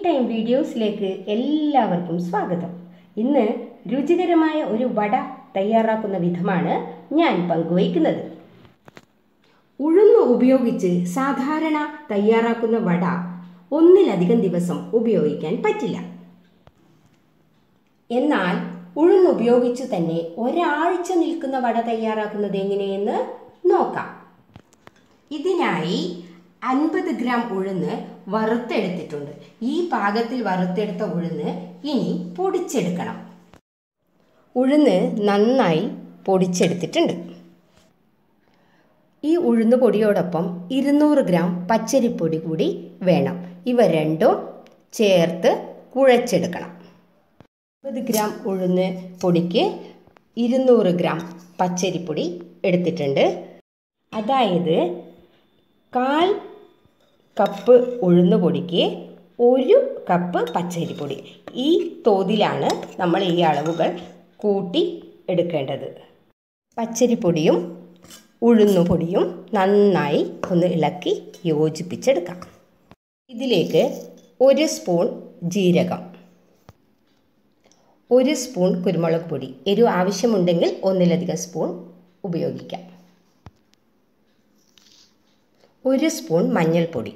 time വീഡിയോസിലേക്ക് എല്ലാവർക്കും സ്വാഗതം ഇന്ന് രുചികരമായ ഒരു വട തയ്യാറാക്കുന്ന വിധമാണ് ഞാൻ പങ്കുവയ്ക്കുന്നത് ഉഴുന്ന് ഉപയോഗിച്ച് സാധാരണ തയ്യാറാക്കുന്ന വട ഒന്നിലധികം ദിവസം ഉപയോഗിക്കാൻ പറ്റില്ല എന്നാൽ ഉഴുന്ന് ഉപയോഗിച്ച് തന്നെ ഒരാഴ്ച നിൽക്കുന്ന വട തയ്യാറാക്കുന്നത് എങ്ങനെയെന്ന് നോക്കാം ഇതിനായി അൻപത് ഗ്രാം ഉഴുന്ന് വറുത്തെടുത്തിട്ടുണ്ട് ഈ പാകത്തിൽ വറുത്തെടുത്ത ഉഴുന്ന് ഇനി പൊടിച്ചെടുക്കണം ഉഴുന്ന് നന്നായി പൊടിച്ചെടുത്തിട്ടുണ്ട് ഈ ഉഴുന്ന് പൊടിയോടൊപ്പം ഇരുന്നൂറ് ഗ്രാം പച്ചരിപ്പൊടി കൂടി വേണം ഇവ രണ്ടും ചേർത്ത് കുഴച്ചെടുക്കണം അമ്പത് ഗ്രാം ഉഴുന്ന് പൊടിക്ക് ഇരുന്നൂറ് ഗ്രാം പച്ചരിപ്പൊടി എടുത്തിട്ടുണ്ട് അതായത് കാൽ കപ്പ് ഉഴുന്ന് പൊടിക്ക് ഒരു കപ്പ് പച്ചരിപ്പൊടി ഈ തോതിലാണ് നമ്മൾ ഈ അളവുകൾ കൂട്ടി എടുക്കേണ്ടത് പച്ചരിപ്പൊടിയും ഉഴുന്നുപൊടിയും നന്നായി ഒന്ന് ഇളക്കി യോജിപ്പിച്ചെടുക്കാം ഇതിലേക്ക് ഒരു സ്പൂൺ ജീരകം ഒരു സ്പൂൺ കുരുമുളക് പൊടി എരിവ് ആവശ്യമുണ്ടെങ്കിൽ ഒന്നിലധികം സ്പൂൺ ഉപയോഗിക്കാം ഒരു സ്പൂൺ മഞ്ഞൾപ്പൊടി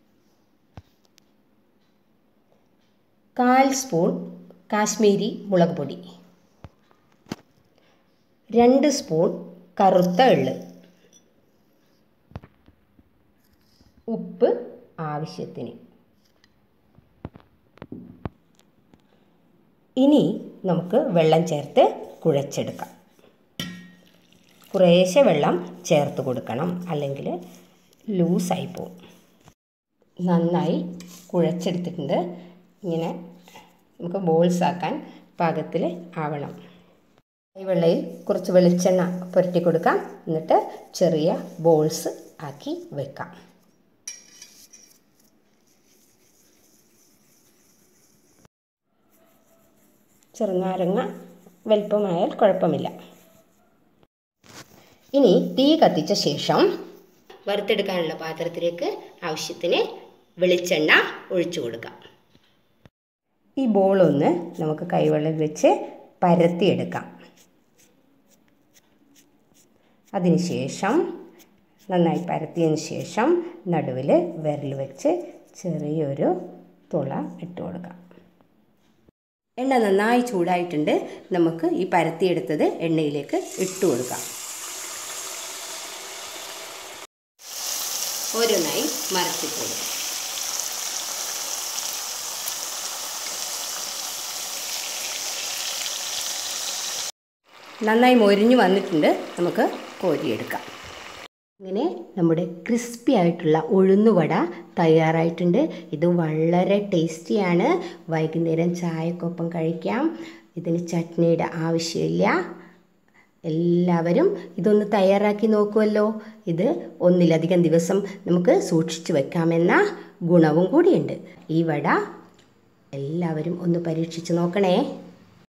കാൽ സ്പൂൺ കാശ്മീരി മുളക് പൊടി രണ്ട് സ്പൂൺ കറുത്ത എള്ള് ഉപ്പ് ആവശ്യത്തിന് ഇനി നമുക്ക് വെള്ളം ചേർത്ത് കുഴച്ചെടുക്കാം കുറേശ്ശെ വെള്ളം ചേർത്ത് കൊടുക്കണം അല്ലെങ്കിൽ ലൂസായി പോവും നന്നായി കുഴച്ചെടുത്തിട്ടുണ്ട് ഇങ്ങനെ നമുക്ക് ബോൾസ് ആക്കാൻ പാകത്തിൽ ആവണം ഈ വെള്ളയിൽ കുറച്ച് വെളിച്ചെണ്ണ പുരട്ടി കൊടുക്കാം എന്നിട്ട് ചെറിയ ബോൾസ് ആക്കി വെക്കാം ചെറുനാരങ്ങ വലിപ്പമായാൽ കുഴപ്പമില്ല ഇനി തീ കത്തിച്ച ശേഷം വറുത്തെടുക്കാനുള്ള പാത്രത്തിലേക്ക് ആവശ്യത്തിന് വെളിച്ചെണ്ണ ഒഴിച്ചു കൊടുക്കാം ഈ ബോളൊന്ന് നമുക്ക് കൈവെള്ളം വെച്ച് പരത്തിയെടുക്കാം അതിനുശേഷം നന്നായി പരത്തിയതിന് ശേഷം നടുവിൽ വിരൽ വെച്ച് ചെറിയൊരു തുള ഇട്ട് കൊടുക്കാം എണ്ണ നന്നായി ചൂടായിട്ടുണ്ട് നമുക്ക് ഈ പരത്തിയെടുത്തത് എണ്ണയിലേക്ക് ഇട്ട് കൊടുക്കാം ഓരോന്നായി മറച്ചിട്ട് കൊടുക്കാം നന്നായി മൊരിഞ്ഞു വന്നിട്ടുണ്ട് നമുക്ക് കോരിയെടുക്കാം ഇങ്ങനെ നമ്മുടെ ക്രിസ്പി ആയിട്ടുള്ള ഉഴുന്നുവട തയ്യാറായിട്ടുണ്ട് ഇത് വളരെ ടേസ്റ്റിയാണ് വൈകുന്നേരം ചായക്കൊപ്പം കഴിക്കാം ഇതിന് ചട്നിയുടെ ആവശ്യമില്ല എല്ലാവരും ഇതൊന്ന് തയ്യാറാക്കി നോക്കുമല്ലോ ഇത് ഒന്നിലധികം ദിവസം നമുക്ക് സൂക്ഷിച്ചു വെക്കാമെന്ന ഗുണവും കൂടിയുണ്ട് ഈ വട എല്ലാവരും ഒന്ന് പരീക്ഷിച്ച് നോക്കണേ